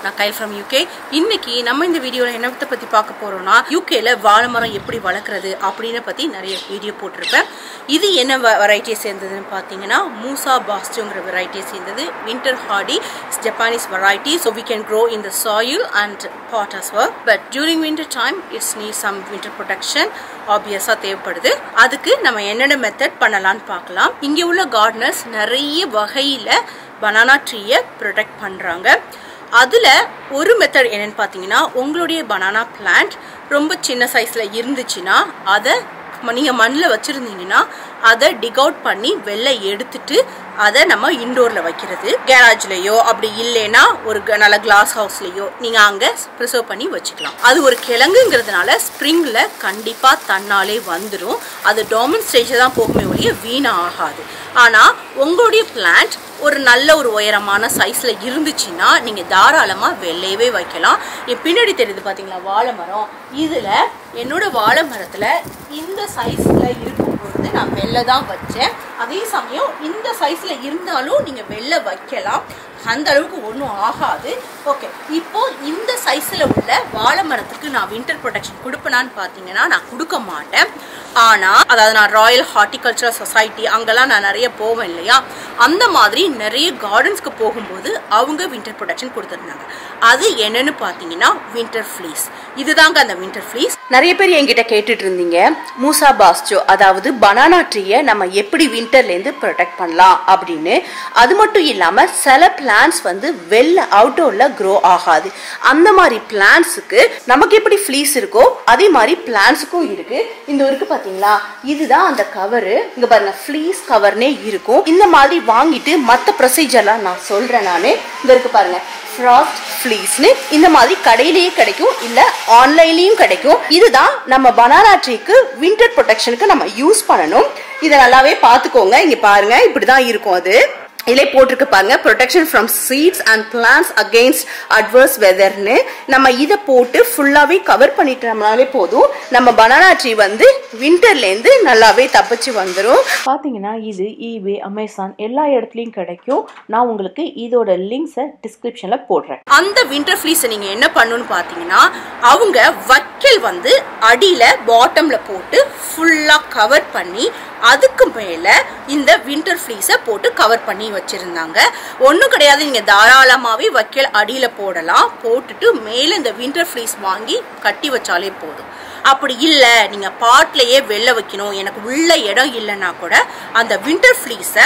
நான் Kyle from UK இன்னைக்கு நம்ம இந்த வீடியோவில் என்னத்தை பற்றி பார்க்க போகிறோம்னா யூகேல வாழை மரம் எப்படி வளர்க்குறது அப்படின்னு பற்றி நிறைய வீடியோ போட்டிருப்பேன் இது என்ன வெரைட்டியை சேர்ந்ததுன்னு பார்த்தீங்கன்னா மூசா பாஸ்டோங்கிற வெரைட்டியை சேர்ந்தது winter hardy Japanese variety so we can grow in the soil and pot as work but during winter time it's need some winter protection ஆப்வியஸாக தேவைப்படுது அதுக்கு நம்ம என்னென்ன மெத்தட் பண்ணலாம்னு பார்க்கலாம் இங்கே உள்ள கார்டனர்ஸ் நிறைய வகையில் பனானா ட்ரீயை ப்ரொடெக்ட் பண்ணுறாங்க அதில் ஒரு மெத்தட் என்னன்னு பார்த்தீங்கன்னா உங்களுடைய பனானா பிளான்ட் ரொம்ப சின்ன சைஸில் இருந்துச்சுன்னா அதை நீங்கள் மண்ணில் வச்சுருந்தீங்கன்னா அதை டிக் அவுட் பண்ணி வெளில எடுத்துட்டு அதை நம்ம இண்டோரில் வைக்கிறது கேராஜ்லேயோ அப்படி இல்லைன்னா ஒரு க- நல்ல கிளாஸ் ஹவுஸ்லேயோ நீங்கள் அங்கே ப்ரிசர்வ் பண்ணி வச்சுக்கலாம் அது ஒரு கிழங்குங்கிறதுனால ஸ்ப்ரிங்கில் கண்டிப்பாக தன்னாலே வந்துடும் அது டாமின் ஸ்டேஜில் தான் போகுமே ஒழிய வீணா ஆகாது ஆனால் உங்களுடைய பிளான்ட் ஒரு நல்ல ஒரு உயரமான சைஸில் இருந்துச்சுன்னா நீங்கள் தாராளமாக வெள்ளையவே வைக்கலாம் என் பின்னாடி தெரியுது பார்த்தீங்களா வாழை மரம் இதில் என்னோட வாழை மரத்தில் இந்த சைஸில் இருக்கும் பொழுது நான் வெளில தான் வச்சேன் அதே சமயம் இந்த சைஸில் இருந்தாலும் நீங்கள் வெளில வைக்கலாம் அந்த அளவுக்கு ஒன்றும் ஆகாது ஓகே இப்போ இந்த சைஸில் உள்ள வாழை மரத்துக்கு நான் வின்டர் ப்ரொடெக்ஷன் கொடுப்பேனான்னு பார்த்தீங்கன்னா நான் கொடுக்க மாட்டேன் ஆனால் அதாவது நான் ராயல் ஹார்டிகல்ச்சரல் சொசைட்டி அங்கெல்லாம் நான் நிறைய போவேன் இல்லையா அந்த மாதிரி நிறைய கார்டன்ஸ்க்கு போகும்போது அவங்க வின்டர் ப்ரொடெக்ஷன் கொடுத்துருந்தாங்க அது என்னன்னு பார்த்தீங்கன்னா வின்டர் ஃப்ளீஸ் இதுதாங்க அந்த வின்டர் ஃப்ளீஸ் நிறைய பேர் என்கிட்ட கேட்டுட்டு இருந்தீங்க மூசா பாஸ்டோ அதாவது பனானா ட்ரீயை நம்ம எப்படி வின்டர்லேருந்து ப்ரொடெக்ட் பண்ணலாம் அப்படின்னு அது மட்டும் இல்லாமல் சில பிளான்ஸ் வந்து வெளில அவுட்டோரில் க்ரோ ஆகாது அந்த மாதிரி பிளான்ஸுக்கு நமக்கு எப்படி ஃப்ளீஸ் இருக்கோ அதே மாதிரி பிளான்ஸுக்கும் இருக்கு இந்த இருக்கு பார்த்தீங்களா இதுதான் அந்த கவரு இங்க பாருங்க ஃப்ளீஸ் கவர்னே இருக்கும் இந்த மாதிரி வாங்கிட்டு மற்ற ப்ரொசீஜர்லாம் நான் சொல்றேன் நான் இந்த இருக்கு பாருங்க ஃப்ராஸ்ட் ஃப்ளீஸ்னு இந்த மாதிரி கடையிலேயே கிடைக்கும் இல்ல ஆன்லைன்லயும் கிடைக்கும் இதுதான் நம்ம பனானா ட்ரீக்கு வின்டர் ப்ரொடெக்ஷனுக்கு நம்ம யூஸ் பண்ணணும் இதை நல்லாவே பார்த்துக்கோங்க இங்க பாருங்க இப்படிதான் இருக்கும் அது இதிலே போட்டிருக்கு பாருங்க protection from seeds and plants against adverse வெதர்னு நம்ம இதை போட்டு ஃபுல்லாகவே கவர் பண்ணிட்டோம்னாலே போதும் நம்ம பனானா ட்ரீ வந்து வின்டர்லேருந்து நல்லாவே தப்பிச்சு வந்துடும் பார்த்தீங்கன்னா இது ஈபே அமேசான் எல்லா இடத்துலையும் கிடைக்கும் நான் உங்களுக்கு இதோட லிங்க்ஸை டிஸ்கிரிப்ஷனில் போடுறேன் அந்த வின்டர் ஃப்ளீஸை நீங்கள் என்ன பண்ணணும்னு பார்த்தீங்கன்னா அவங்க வக்கல் வந்து அடியில் பாட்டமில் போட்டு ஃபுல்லாக கவர் பண்ணி அதுக்கு மேலே இந்த வின்டர் ஃப்ளீஸை போட்டு கவர் பண்ணி வச்சுருந்தாங்க ஒன்றும் கிடையாது நீங்கள் தாராளமாகவே வக்கல் அடியில் போடலாம் போட்டுட்டு மேலே இந்த வின்டர் ஃப்ளீஸ் வாங்கி கட்டி வச்சாலே போதும் அப்படி இல்லை நீங்கள் பாட்லேயே வெளில வைக்கணும் எனக்கு உள்ள இடம் இல்லைன்னா கூட அந்த வின்டர் ஃப்ளீஸை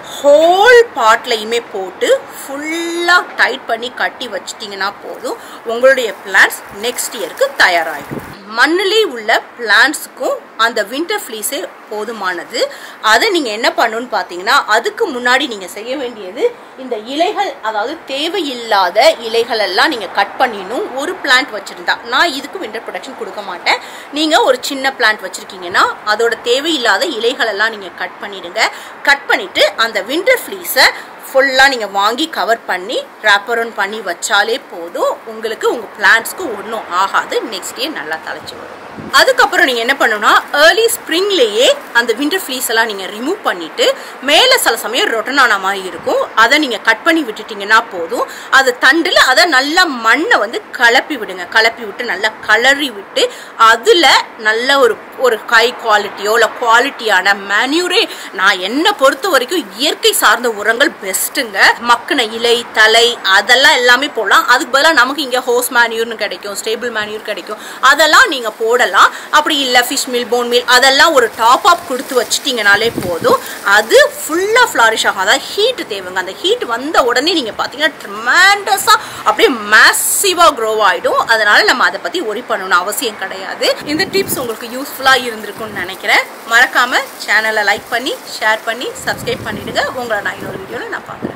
ஹோல் பாட்லையுமே போட்டு ஃபுல்லாக டைட் பண்ணி கட்டி வச்சிட்டிங்கன்னா போதும் உங்களுடைய பிளான்ஸ் நெக்ஸ்ட் இயருக்கு தயாராகிடும் மண்ணிலே உள்ள பிளான்ட்ஸுக்கும் அந்த வின்டர் ஃப்ளீஸே போதுமானது அதை நீங்கள் என்ன பண்ணணும்னு பார்த்தீங்கன்னா அதுக்கு முன்னாடி நீங்கள் செய்ய வேண்டியது இந்த இலைகள் அதாவது தேவையில்லாத இலைகள் எல்லாம் நீங்கள் கட் பண்ணிடணும் ஒரு பிளான்ட் வச்சுருந்தா நான் இதுக்கு வின்டர் ப்ரொடக்ஷன் கொடுக்க மாட்டேன் நீங்கள் ஒரு சின்ன பிளான்ட் வச்சுருக்கீங்கன்னா அதோட தேவையில்லாத இலைகள் எல்லாம் நீங்கள் கட் பண்ணிடுங்க கட் பண்ணிவிட்டு அந்த வின்டர் ஃப்ளீஸை ஃபுல்லாக நீங்கள் வாங்கி கவர் பண்ணி ரேப்பரன் பண்ணி வச்சாலே போதும் உங்களுக்கு உங்கள் பிளான்ட்ஸ்க்கு ஒன்றும் ஆகாது நெக்ஸ்ட் இயர் நல்லா தலைச்சி வரும் அதுக்கப்புறம் நீங்கள் என்ன பண்ணணும்னா ஏர்லி ஸ்ப்ரிங்லேயே அந்த வின்டர் ஃப்ளீஸ் எல்லாம் நீங்கள் ரிமூவ் பண்ணிட்டு மேலே சில சமயம் ரொட்டனான மாதிரி இருக்கும் அதை நீங்கள் கட் பண்ணி விட்டுட்டீங்கன்னா போதும் அது தண்டில் அதை நல்லா மண்ணை வந்து கலப்பி விடுங்க கலப்பி விட்டு நல்லா கலரி விட்டு அதில் நல்ல ஒரு ஒரு ஹை குவாலிட்டியோ இல்லை குவாலிட்டியான மேன்யூரே நான் என்னை பொறுத்த வரைக்கும் இயற்கை சார்ந்த உரங்கள் பெஸ்ட்டுங்க மக்கின இலை தலை அதெல்லாம் எல்லாமே போடலாம் அதுக்கு பதிலாக நமக்கு இங்கே ஹோஸ் மேன்யூர்னு கிடைக்கும் ஸ்டேபிள் மேன்யூர் கிடைக்கும் அதெல்லாம் நீங்கள் போடலாம் அப்படி இல்லை ஃபிஷ் மில் போன் மில் அதெல்லாம் ஒரு டாப் அப் கொடுத்து வச்சிட்டிங்கனாலே போதும் அது ஃபுல்லாக ஃப்ளாரிஷ் ஆகும் அதாவது ஹீட் தேவைங்க அந்த ஹீட் வந்த உடனே நீங்கள் பார்த்தீங்கன்னா ட்ரெமெண்டஸாக அப்படியே மேசிவாக க்ரோ ஆகிடும் அதனால நம்ம அதை பற்றி ஒரி பண்ணணும்னு அவசியம் கிடையாது இந்த டிப்ஸ் உங்களுக்கு யூஸ்ஃபுல்லாக இருந்திருக்கும்னு நினைக்கிறேன் மறக்காமல் சேனலை லைக் பண்ணி ஷேர் பண்ணி சப்ஸ்கிரைப் பண்ணிடுங்க உங்களை நான் இன்னொரு வீடியோவில் நான் பார்க்குறேன்